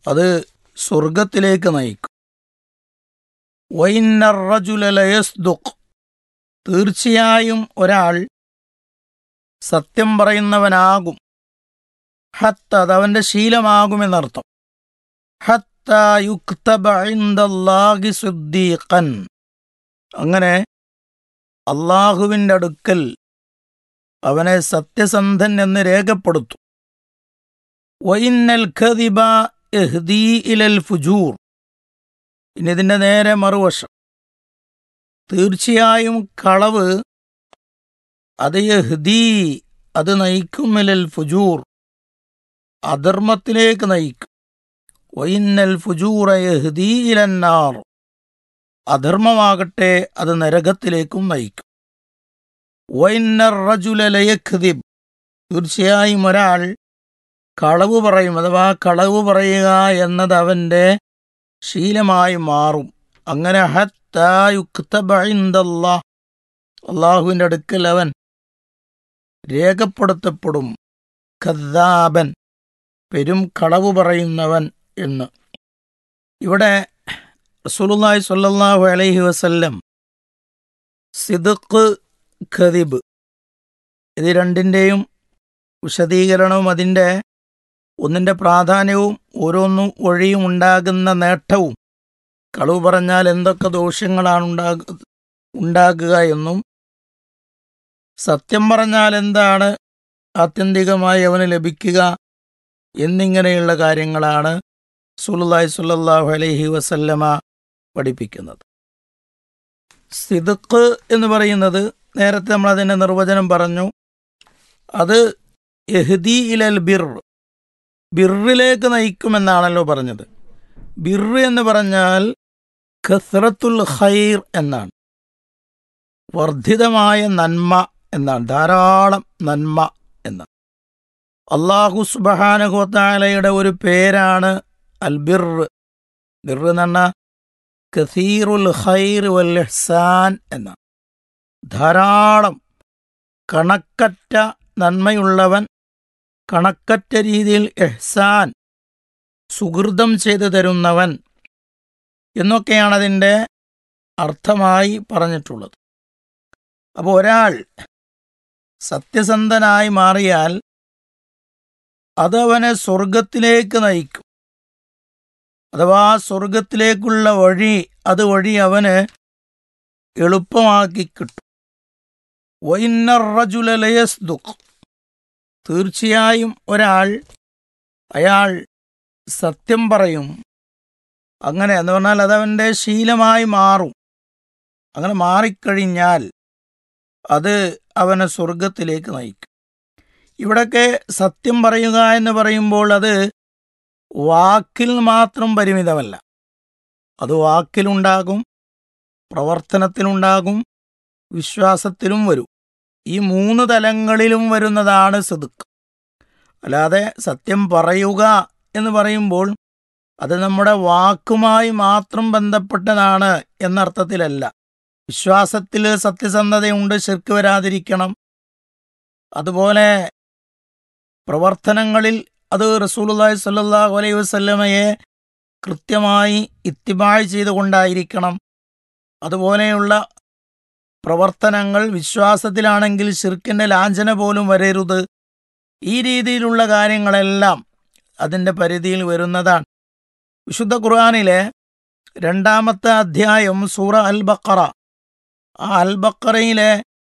അത് സ്വർഗത്തിലേക്ക് നയിക്കും വൈന്നർ റജുലയസ്ദുഖ് തീർച്ചയായും ഒരാൾ സത്യം പറയുന്നവനാകും ഹത്ത അത് അവന്റെ ശീലമാകുമെന്നർത്ഥം ഹത്ത യുക്തബ ഇൻദല്ലാഹി സുദ്ദീഖൻ അങ്ങനെ അള്ളാഹുവിൻ്റെ അടുക്കൽ അവനെ സത്യസന്ധൻ എന്ന് രേഖപ്പെടുത്തും വൈന്നൽ ഖദിബ എഹ്ദീ ഇലൽ ഫുജൂർ ഇനി ഇതിൻ്റെ നേരെ മറുവശം തീർച്ചയായും കളവ് അത് യഹ്ദീ അത് നയിക്കും ഇലൽ ഫുജൂർ അധർമ്മത്തിലേക്ക് നയിക്കും വൈന്നൽ ഫുജൂറ യഹ്ദീ ഇലന്നാർ അധർമ്മമാകട്ടെ അത് നരകത്തിലേക്കും നയിക്കും വൈന്നർ റജുലലയഖ്ദിബ് തീർച്ചയായും ഒരാൾ കളവ് പറയും അഥവാ കളവ് പറയുക എന്നത് അവൻ്റെ ശീലമായി മാറും അങ്ങനെ ഹത്തായുക്തബിന്ദല്ലാ അള്ളാഹുവിൻ്റെ അടുക്കൽ അവൻ രേഖപ്പെടുത്തപ്പെടും ഖദ്ദാബൻ പെരും കളവ് പറയുന്നവൻ എന്ന് ഇവിടെ റസൂലുള്ളാഹി സ്വല്ലല്ലാഹു അലൈഹി വസല്ലം സിദുക്ക് ഖദിബ് ഇത് രണ്ടിൻ്റെയും വിശദീകരണവും അതിൻ്റെ ഒന്നിൻ്റെ പ്രാധാന്യവും ഓരോന്നും വഴിയും ഉണ്ടാകുന്ന നേട്ടവും കളവ് പറഞ്ഞാൽ എന്തൊക്കെ ദോഷങ്ങളാണ് ഉണ്ടാക ഉണ്ടാകുക എന്നും സത്യം പറഞ്ഞാൽ എന്താണ് ആത്യന്തികമായി അവന് ലഭിക്കുക എന്നിങ്ങനെയുള്ള കാര്യങ്ങളാണ് സുലുല്ലാഹി സുല്ലാഹു അലൈഹി വസല്ലമ പഠിപ്പിക്കുന്നത് സിദുക്ക് എന്ന് പറയുന്നത് നേരത്തെ നമ്മൾ അതിൻ്റെ നിർവചനം പറഞ്ഞു അത് എഹ്ദി ഇലൽ ബിർ ബിറിലേക്ക് നയിക്കുമെന്നാണല്ലോ പറഞ്ഞത് ബിർ എന്ന് പറഞ്ഞാൽ ഖസ്രത്തുൽ ഖൈർ എന്നാണ് വർദ്ധിതമായ നന്മ എന്നാണ് ധാരാളം നന്മ എന്നാണ് അള്ളാഹു സുബഹാനഹോത്താലയുടെ ഒരു പേരാണ് അൽ ബിർ ബിർ എന്ന് പറഞ്ഞാൽ കസീറുൽ ഖൈർ വൽ ഇഹ്സാൻ എന്നാണ് ധാരാളം കണക്കറ്റ നന്മയുള്ളവൻ കണക്കറ്റ രീതിയിൽ എഹ്സാൻ സുഹൃതം ചെയ്തു തരുന്നവൻ എന്നൊക്കെയാണ് അതിൻ്റെ അർത്ഥമായി പറഞ്ഞിട്ടുള്ളത് അപ്പോൾ ഒരാൾ സത്യസന്ധനായി മാറിയാൽ അതവനെ സ്വർഗത്തിലേക്ക് നയിക്കും അഥവാ സ്വർഗത്തിലേക്കുള്ള വഴി അത് വഴി അവന് എളുപ്പമാക്കി കിട്ടും വൈന്നറജുലയസ്ദുഖ് തീർച്ചയായും ഒരാൾ അയാൾ സത്യം പറയും അങ്ങനെ എന്ന് പറഞ്ഞാൽ അതവൻ്റെ ശീലമായി മാറും അങ്ങനെ മാറിക്കഴിഞ്ഞാൽ അത് അവനെ സ്വർഗത്തിലേക്ക് നയിക്കും ഇവിടൊക്കെ സത്യം പറയുക എന്ന് പറയുമ്പോൾ അത് വാക്കിൽ മാത്രം പരിമിതമല്ല അത് വാക്കിലുണ്ടാകും പ്രവർത്തനത്തിലുണ്ടാകും വിശ്വാസത്തിലും വരും ഈ മൂന്ന് തലങ്ങളിലും വരുന്നതാണ് സിദുക്ക് അല്ലാതെ സത്യം പറയുക എന്ന് പറയുമ്പോൾ അത് നമ്മുടെ വാക്കുമായി മാത്രം ബന്ധപ്പെട്ടതാണ് എന്നർത്ഥത്തിലല്ല വിശ്വാസത്തിൽ സത്യസന്ധതയുണ്ട് ശിർക്ക് വരാതിരിക്കണം അതുപോലെ പ്രവർത്തനങ്ങളിൽ അത് റസൂലുള്ളാഹി സ്വല്ലല്ലാഹു അലൈഹി വസല്ലമയെ കൃത്യമായി ഇത്തിബായ് ചെയ്തുകൊണ്ടായിരിക്കണം അതുപോലെയുള്ള പ്രവർത്തനങ്ങൾ വിശ്വാസത്തിലാണെങ്കിൽ ശിർക്കിൻ്റെ ലാഞ്ചന പോലും വരരുത് ഈ രീതിയിലുള്ള കാര്യങ്ങളെല്ലാം അതിൻ്റെ പരിധിയിൽ വരുന്നതാണ് വിശുദ്ധ ഖുർആാനിലെ രണ്ടാമത്തെ അധ്യായം സൂറ അൽ ബക്കറ ആ അൽ ബക്കറയിലെ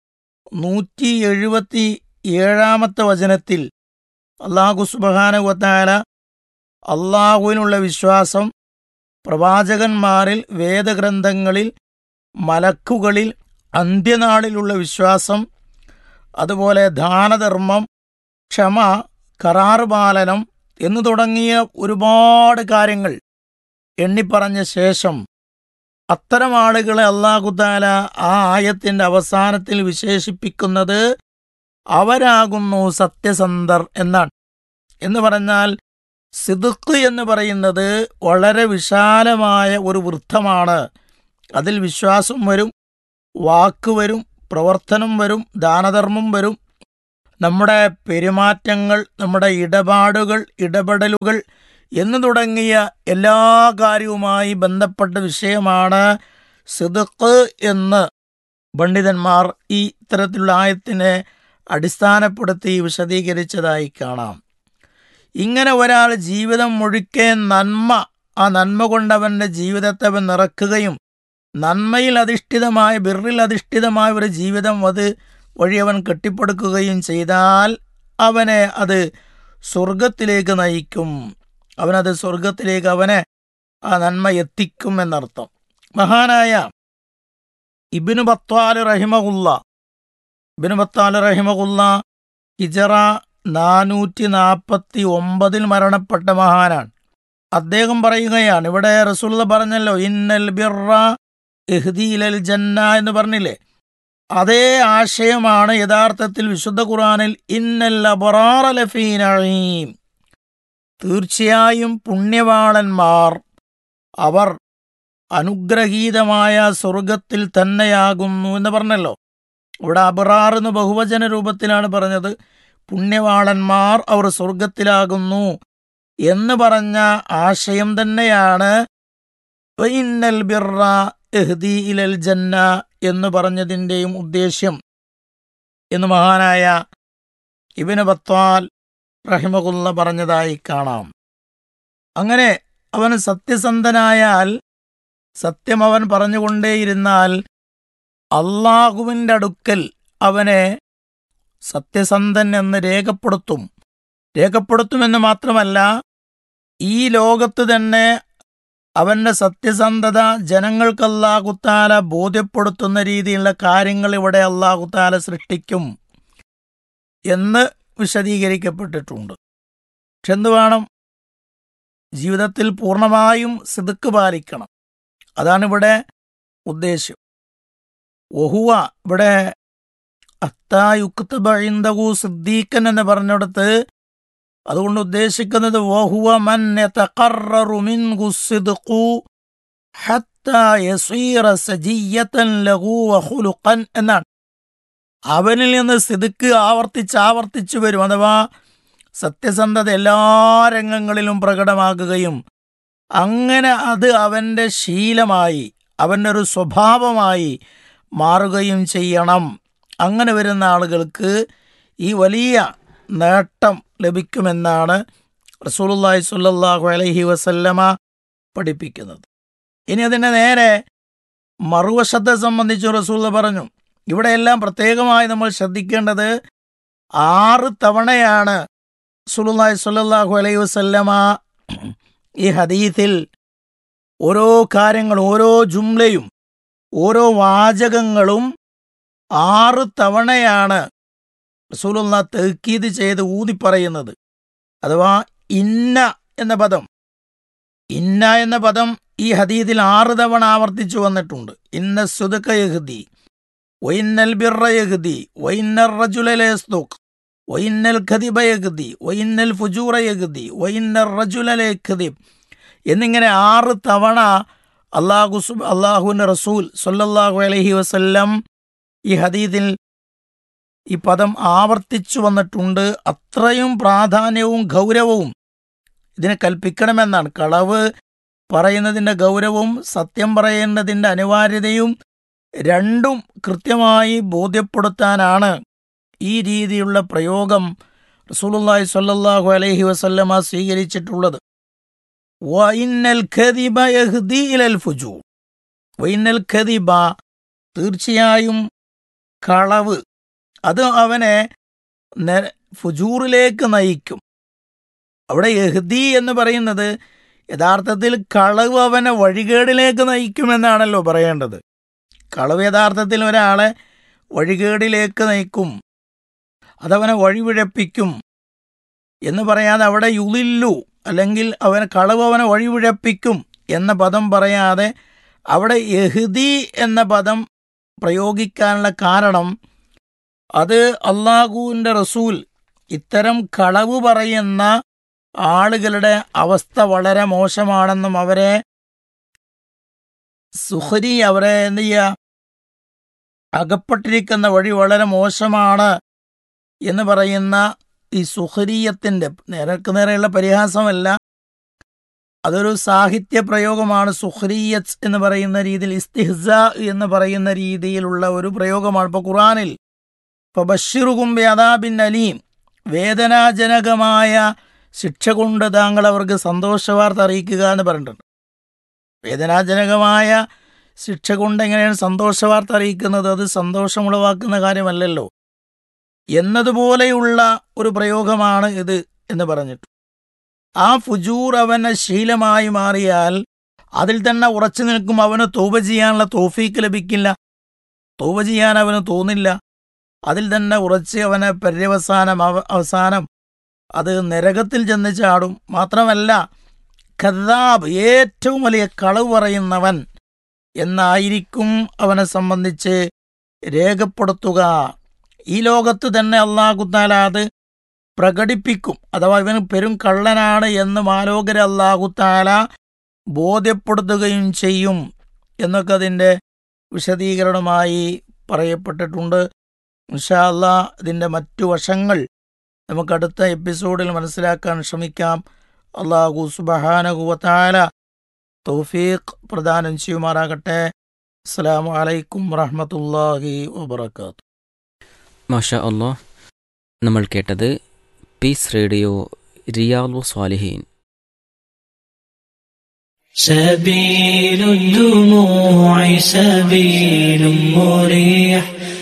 നൂറ്റി എഴുപത്തി ഏഴാമത്തെ വചനത്തിൽ അള്ളാഹു സുബാനുവത്താല അള്ളാഹുവിനുള്ള വിശ്വാസം പ്രവാചകന്മാരിൽ വേദഗ്രന്ഥങ്ങളിൽ മലക്കുകളിൽ അന്ത്യനാളിലുള്ള വിശ്വാസം അതുപോലെ ദാനധർമ്മം ക്ഷമ കരാറുപാലനം എന്നു തുടങ്ങിയ ഒരുപാട് കാര്യങ്ങൾ എണ്ണിപ്പറഞ്ഞ ശേഷം അത്തരം ആളുകളെ അള്ളാഹുദാല ആ ആയത്തിന്റെ അവസാനത്തിൽ വിശേഷിപ്പിക്കുന്നത് അവരാകുന്നു സത്യസന്ധർ എന്നാണ് എന്ന് പറഞ്ഞാൽ സിദുക്ക് എന്ന് പറയുന്നത് വളരെ വിശാലമായ ഒരു വൃത്തമാണ് അതിൽ വിശ്വാസം വരും വാക്ക് വരും പ്രവർത്തനം വരും ദാനധർമ്മം വരും നമ്മുടെ പെരുമാറ്റങ്ങൾ നമ്മുടെ ഇടപാടുകൾ ഇടപെടലുകൾ എന്ന് തുടങ്ങിയ എല്ലാ കാര്യവുമായി ബന്ധപ്പെട്ട വിഷയമാണ് സിദുക്ക് എന്ന് പണ്ഡിതന്മാർ ഈ ഇത്തരത്തിലുള്ള ആയത്തിനെ അടിസ്ഥാനപ്പെടുത്തി വിശദീകരിച്ചതായി കാണാം ഇങ്ങനെ ഒരാൾ ജീവിതം മുഴുക്കെ നന്മ ആ നന്മ കൊണ്ടവൻ്റെ ജീവിതത്തെ അവൻ നിറക്കുകയും നന്മയിൽ അധിഷ്ഠിതമായ ബിറിൽ അധിഷ്ഠിതമായ ഒരു ജീവിതം അത് വഴി അവൻ കെട്ടിപ്പടുക്കുകയും ചെയ്താൽ അവനെ അത് സ്വർഗത്തിലേക്ക് നയിക്കും അവനത് സ്വർഗത്തിലേക്ക് അവനെ ആ നന്മ എത്തിക്കും എന്നർത്ഥം മഹാനായ ഇബിനു ബത്വാൽ റഹിമകുല്ല ഇബിനു ബത്താൽ റഹിമകുല്ല ഹിജറ നാനൂറ്റി നാൽപ്പത്തി ഒമ്പതിൽ മരണപ്പെട്ട മഹാനാണ് അദ്ദേഹം പറയുകയാണ് ഇവിടെ റസൂള്ള പറഞ്ഞല്ലോ ഇന്നൽ ബിറ ഇഹ്ദീലൽ ജന്ന എന്ന് പറഞ്ഞില്ലേ അതേ ആശയമാണ് യഥാർത്ഥത്തിൽ വിശുദ്ധ ഖുറാനിൽ ഇന്നൽ അബറാറ ലഫീ നഈം തീർച്ചയായും പുണ്യവാളന്മാർ അവർ അനുഗ്രഹീതമായ സ്വർഗത്തിൽ തന്നെയാകുന്നു എന്ന് പറഞ്ഞല്ലോ ഇവിടെ അബറാർ എന്ന് ബഹുവചന രൂപത്തിലാണ് പറഞ്ഞത് പുണ്യവാളന്മാർ അവർ സ്വർഗത്തിലാകുന്നു എന്ന് പറഞ്ഞ ആശയം തന്നെയാണ് വഇന്നൽ ബിർറ ഇഹ്ദി ഇലൽ ജന്ന എന്ന് പറഞ്ഞതിൻ്റെയും ഉദ്ദേശ്യം എന്ന് മഹാനായ ഇബിന് ബത്വാൽ റഹിമകുല്ല പറഞ്ഞതായി കാണാം അങ്ങനെ അവൻ സത്യസന്ധനായാൽ സത്യം അവൻ പറഞ്ഞുകൊണ്ടേയിരുന്നാൽ അള്ളാഹുവിൻ്റെ അടുക്കൽ അവനെ സത്യസന്ധൻ എന്ന് രേഖപ്പെടുത്തും രേഖപ്പെടുത്തുമെന്ന് മാത്രമല്ല ഈ ലോകത്ത് തന്നെ അവന്റെ സത്യസന്ധത ജനങ്ങൾക്ക് അല്ലാഹുത്താല ബോധ്യപ്പെടുത്തുന്ന രീതിയിലുള്ള കാര്യങ്ങൾ ഇവിടെ അല്ലാഹുത്താല സൃഷ്ടിക്കും എന്ന് വിശദീകരിക്കപ്പെട്ടിട്ടുണ്ട് പക്ഷെ എന്ത് വേണം ജീവിതത്തിൽ പൂർണ്ണമായും സിതുക്ക് പാലിക്കണം അതാണ് ഇവിടെ ഉദ്ദേശ്യം ഒഹുവ ഇവിടെ അത്തായുക്തബിന്ദകു സിദ്ദീഖൻ എന്ന് പറഞ്ഞിടത്ത് അതുകൊണ്ട് ഉദ്ദേശിക്കുന്നത് വഹുവ മൻ യതഖററു മിൻഹു സിദ്ഖു ഹത്താ യസീറ സജിയ്യതൻ ലഹു വഖുലുഖൻ എന്നാണ് അവനിൽ നിന്ന് സിദ്ക്ക് ആവർത്തിച്ച് ആവർത്തിച്ചു വരും അഥവാ സത്യസന്ധത എല്ലാ രംഗങ്ങളിലും പ്രകടമാകുകയും അങ്ങനെ അത് അവൻ്റെ ശീലമായി അവൻ്റെ ഒരു സ്വഭാവമായി മാറുകയും ചെയ്യണം അങ്ങനെ വരുന്ന ആളുകൾക്ക് ഈ വലിയ നേട്ടം ലഭിക്കുമെന്നാണ് റസൂലുള്ളാഹി സ്വല്ലല്ലാഹു അലൈഹി വസല്ലമ പഠിപ്പിക്കുന്നത് ഇനി അതിൻ്റെ നേരെ മറുവശത്തെ സംബന്ധിച്ച് റസൂൽ പറഞ്ഞു ഇവിടെയെല്ലാം പ്രത്യേകമായി നമ്മൾ ശ്രദ്ധിക്കേണ്ടത് ആറ് തവണയാണ് റസൂലുള്ളാഹി സ്വല്ലല്ലാഹു അലൈഹി വസല്ലമ ഈ ഹദീത്തിൽ ഓരോ കാര്യങ്ങളും ഓരോ ജുംലയും ഓരോ വാചകങ്ങളും ആറ് തവണയാണ് റസൂലുള്ള തെക്കീത് ചെയ്ത് ഊതിപ്പറയുന്നത് അഥവാ ഇന്ന എന്ന പദം ഇന്ന എന്ന പദം ഈ ഹദീദിൽ ആറ് തവണ ആവർത്തിച്ചു വന്നിട്ടുണ്ട് ഇന്ന സുദക്ക യഹ്ദി വൈന്നൽ ബിറ യഹ്ദി വൈന്നൽ റജുലലേസ്തുക് വൈന്നൽ ഖദിബ യഹ്ദി വൈന്നൽ ഫുജൂറ യഹ്ദി വൈന്നൽ റജുലലേഖദിബ് എന്നിങ്ങനെ ആറ് തവണ അള്ളാഹു സുബ് അള്ളാഹുവിൻ്റെ റസൂൽ സല്ലല്ലാഹു അലൈഹി വസല്ലം ഈ ഹദീദിൽ ഈ പദം ആവർത്തിച്ചു വന്നിട്ടുണ്ട് അത്രയും പ്രാധാന്യവും ഗൗരവവും ഇതിനെ കൽപ്പിക്കണമെന്നാണ് കളവ് പറയുന്നതിൻ്റെ ഗൗരവവും സത്യം പറയേണ്ടതിൻ്റെ അനിവാര്യതയും രണ്ടും കൃത്യമായി ബോധ്യപ്പെടുത്താനാണ് ഈ രീതിയിലുള്ള പ്രയോഗം റസൂലുള്ളാഹി സ്വല്ലല്ലാഹു അലൈഹി വസല്ലമ സ്വീകരിച്ചിട്ടുള്ളത് വൈന്നൽ ഖദിബ യഹ്ദി ഇലൽ ഫുജൂർ വൈന്നൽ ഖദിബ തീർച്ചയായും കളവ് അത് അവനെ നെ- ഫുജൂറിലേക്ക് നയിക്കും അവിടെ യഹ്ദി എന്ന് പറയുന്നത് യഥാർത്ഥത്തിൽ കളവ് അവനെ വഴികേടിലേക്ക് നയിക്കുമെന്നാണല്ലോ പറയേണ്ടത് കളവ് യഥാർത്ഥത്തിൽ ഒരാളെ വഴികേടിലേക്ക് നയിക്കും അതവനെ വഴിവിഴപ്പിക്കും എന്ന് പറയാതെ അവിടെ യുളില്ലു അല്ലെങ്കിൽ അവൻ കളവ് അവനെ വഴിവിഴപ്പിക്കും എന്ന പദം പറയാതെ അവിടെ യഹ്ദി എന്ന പദം പ്രയോഗിക്കാനുള്ള കാരണം അത് അള്ളാഹുവിൻ്റെ റസൂൽ ഇത്തരം കളവ് പറയുന്ന ആളുകളുടെ അവസ്ഥ വളരെ മോശമാണെന്നും അവരെ സുഹരി അവരെ എന്ത് ചെയ്യുക അകപ്പെട്ടിരിക്കുന്ന വഴി വളരെ മോശമാണ് എന്ന് പറയുന്ന ഈ സുഹരീയത്തിൻ്റെ നേരക്ക് നേരെയുള്ള പരിഹാസമല്ല അതൊരു സാഹിത്യ പ്രയോഗമാണ് സുഹ്രിയത്ത് എന്ന് പറയുന്ന രീതിയിൽ ഇസ്തിഹ്സ എന്ന് പറയുന്ന രീതിയിലുള്ള ഒരു പ്രയോഗമാണ് ഇപ്പോൾ ഖുറാനിൽ ഇപ്പോൾ ബഷീറുകും ബ്യാദാബിൻ അലീം വേദനാജനകമായ ശിക്ഷ കൊണ്ട് താങ്കൾ അവർക്ക് സന്തോഷവാർത്ത അറിയിക്കുക എന്ന് പറഞ്ഞിട്ടുണ്ട് വേദനാജനകമായ ശിക്ഷ കൊണ്ട് എങ്ങനെയാണ് സന്തോഷവാർത്ത അറിയിക്കുന്നത് അത് സന്തോഷമുളവാക്കുന്ന കാര്യമല്ലല്ലോ എന്നതുപോലെയുള്ള ഒരു പ്രയോഗമാണ് ഇത് എന്ന് പറഞ്ഞിട്ട് ആ ഫുജൂർ അവന് ശീലമായി മാറിയാൽ അതിൽ തന്നെ ഉറച്ചു നിൽക്കും അവന് തൗബ ചെയ്യാനുള്ള തോഫീക്ക് ലഭിക്കില്ല തൗബ ചെയ്യാൻ അവന് തോന്നില്ല അതിൽ തന്നെ ഉറച്ച് അവനെ പര്യവസാനം അവ- അവസാനം അത് നരകത്തിൽ ചെന്ന് ചാടും മാത്രമല്ല ഖദാബ് ഏറ്റവും വലിയ കളവ് പറയുന്നവൻ എന്നായിരിക്കും അവനെ സംബന്ധിച്ച് രേഖപ്പെടുത്തുക ഈ ലോകത്ത് തന്നെ അള്ളാഹുത്താല അത് പ്രകടിപ്പിക്കും അഥവാ ഇവൻ പെരും കള്ളനാണ് എന്ന് മാലോകര അള്ളാഹുത്താല ബോധ്യപ്പെടുത്തുകയും ചെയ്യും എന്നൊക്കെ അതിൻ്റെ വിശദീകരണമായി പറയപ്പെട്ടിട്ടുണ്ട് ഇൻഷാ അല്ലാ ഇതിൻ്റെ മറ്റു വശങ്ങൾ നമുക്ക് അടുത്ത എപ്പിസോഡിൽ മനസ്സിലാക്കാൻ ശ്രമിക്കാം അള്ളാഹു സുബഹാനകുവത്താല തൗഫീഖ് പ്രദാനം ചെയ്യുമാറാകട്ടെ അസ്സലാമു അലൈക്കും വറഹ്മത്തുള്ളാഹി വബറകാതുഹു മാഷാ അള്ളാഹ് നമ്മൾ കേട്ടത് പീസ് റേഡിയോ റിയാലു സ്വാലിഹീൻ سبيل الدموع سبيل مريح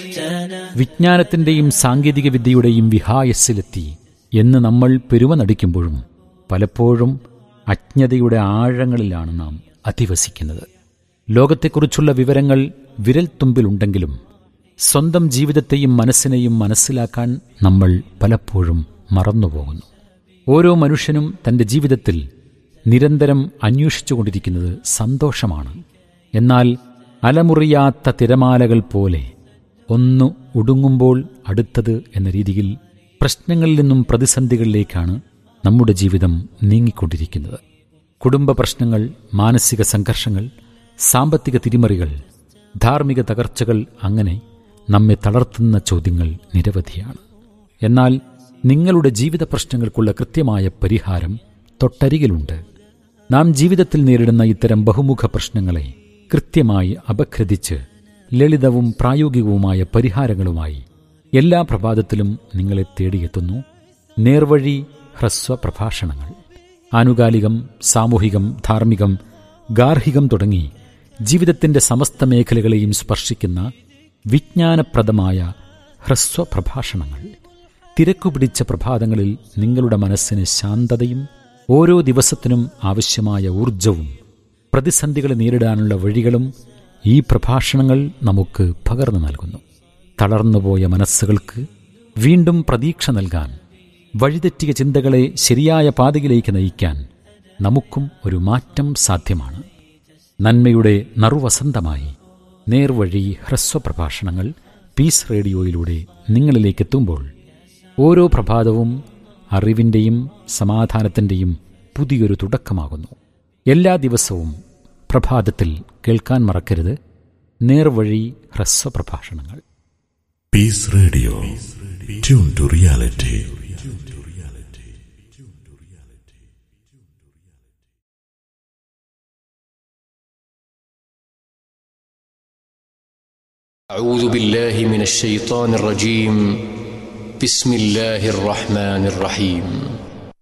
വിജ്ഞാനത്തിന്റെയും സാങ്കേതിക വിദ്യയുടെയും വിഹായസ്സിലെത്തി എന്ന് നമ്മൾ പെരുമ നടിക്കുമ്പോഴും പലപ്പോഴും അജ്ഞതയുടെ ആഴങ്ങളിലാണ് നാം അധിവസിക്കുന്നത് ലോകത്തെക്കുറിച്ചുള്ള വിവരങ്ങൾ വിരൽത്തുമ്പിലുണ്ടെങ്കിലും സ്വന്തം ജീവിതത്തെയും മനസ്സിനെയും മനസ്സിലാക്കാൻ നമ്മൾ പലപ്പോഴും മറന്നുപോകുന്നു ഓരോ മനുഷ്യനും തന്റെ ജീവിതത്തിൽ നിരന്തരം അന്വേഷിച്ചുകൊണ്ടിരിക്കുന്നത് സന്തോഷമാണ് എന്നാൽ അലമുറിയാത്ത തിരമാലകൾ പോലെ ഒന്ന് ഒടുങ്ങുമ്പോൾ അടുത്തത് എന്ന രീതിയിൽ പ്രശ്നങ്ങളിൽ നിന്നും പ്രതിസന്ധികളിലേക്കാണ് നമ്മുടെ ജീവിതം നീങ്ങിക്കൊണ്ടിരിക്കുന്നത് കുടുംബ പ്രശ്നങ്ങൾ മാനസിക സംഘർഷങ്ങൾ സാമ്പത്തിക തിരിമറികൾ ധാർമ്മിക തകർച്ചകൾ അങ്ങനെ നമ്മെ തളർത്തുന്ന ചോദ്യങ്ങൾ നിരവധിയാണ് എന്നാൽ നിങ്ങളുടെ ജീവിത പ്രശ്നങ്ങൾക്കുള്ള കൃത്യമായ പരിഹാരം തൊട്ടരികിലുണ്ട് നാം ജീവിതത്തിൽ നേരിടുന്ന ഇത്തരം ബഹുമുഖ പ്രശ്നങ്ങളെ കൃത്യമായി അപഗ്രഥിച്ച് ലളിതവും പ്രായോഗികവുമായ പരിഹാരങ്ങളുമായി എല്ലാ പ്രഭാതത്തിലും നിങ്ങളെ തേടിയെത്തുന്നു നേർവഴി ഹ്രസ്വ പ്രഭാഷണങ്ങൾ ആനുകാലികം സാമൂഹികം ധാർമ്മികം ഗാർഹികം തുടങ്ങി ജീവിതത്തിന്റെ സമസ്ത മേഖലകളെയും സ്പർശിക്കുന്ന വിജ്ഞാനപ്രദമായ ഹ്രസ്വ പ്രഭാഷണങ്ങൾ തിരക്കുപിടിച്ച പ്രഭാതങ്ങളിൽ നിങ്ങളുടെ മനസ്സിന് ശാന്തതയും ഓരോ ദിവസത്തിനും ആവശ്യമായ ഊർജവും പ്രതിസന്ധികളെ നേരിടാനുള്ള വഴികളും ഈ പ്രഭാഷണങ്ങൾ നമുക്ക് പകർന്നു നൽകുന്നു തളർന്നുപോയ മനസ്സുകൾക്ക് വീണ്ടും പ്രതീക്ഷ നൽകാൻ വഴിതെറ്റിയ ചിന്തകളെ ശരിയായ പാതയിലേക്ക് നയിക്കാൻ നമുക്കും ഒരു മാറ്റം സാധ്യമാണ് നന്മയുടെ നറുവസന്തമായി നേർവഴി ഹ്രസ്വ പ്രഭാഷണങ്ങൾ പീസ് റേഡിയോയിലൂടെ നിങ്ങളിലേക്ക് എത്തുമ്പോൾ ഓരോ പ്രഭാതവും അറിവിൻ്റെയും സമാധാനത്തിൻ്റെയും പുതിയൊരു തുടക്കമാകുന്നു എല്ലാ ദിവസവും പ്രഭാതത്തിൽ കേൾക്കാൻ മറക്കരുത് നേർവഴി ഹ്രസ്വ പ്രഭാഷണങ്ങൾ Peace Radio. Tune to reality. أعوذ بالله من الشيطان الرجيم بسم الله الرحمن الرحيم